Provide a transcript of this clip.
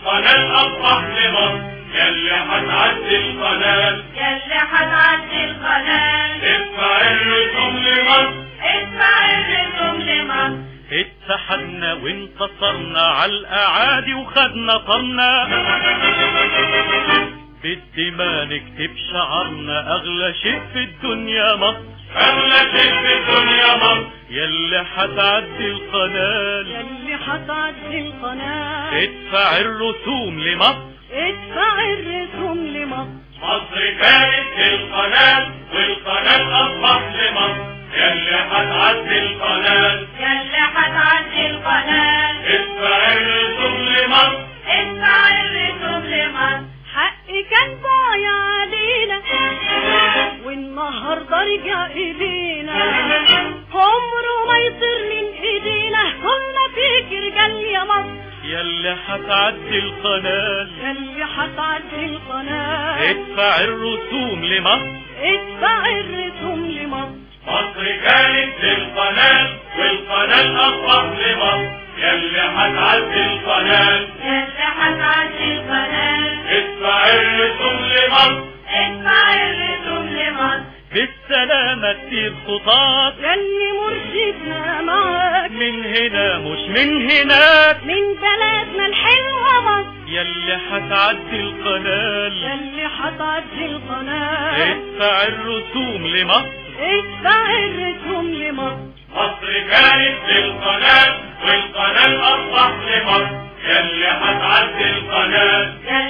والقناة أصبح لمصر يلي هتعدي القناة يلي هتعدي القناة ادفع الرسوم لمصر ادفع الرسوم لمصر اتحدنا وانتصرنا على الاعادي وخدنا طرنا بالدماء نكتب شعرنا اغلى شيء في الدنيا مصر أغلى شيء في الدنيا مصر يلي هتعدي القناه يلي هتعدي القناة ادفع الرسوم لمصر ادفع الرسوم لمصر مصر كانت القناة والقناة أصبح لمصر يلي هتعدي القناة يلي هتعدي القناة ادفع الرسوم لمصر ادفع الرسوم لمصر حق كان ضايع علينا والنهارده رجع ايدينا عمره ما يطير من ايدينا كنا فيك رجال يا مصر يلي هتعدي القناه يلي هتعدي القناة ادفع الرسوم لمصر ادفع الرسوم لمصر مصر كانت القناة والقناة أصبح لمصر يلي هتعدي القناة يلي هتعدي القناة ادفع الرسوم لمصر ادفع الرسوم لمصر بالسلامة كتير خطاط يلي مرشدنا معاك من هنا مش من هناك من بلدنا الحلوة مصر يلي هتعدي القناه يلي هتعدي القناة ادفع الرسوم لمصر ادفع الرسوم لمصر مصر كانت القناة والقناة أصبح لمصر يلي هتعدي القناة يلي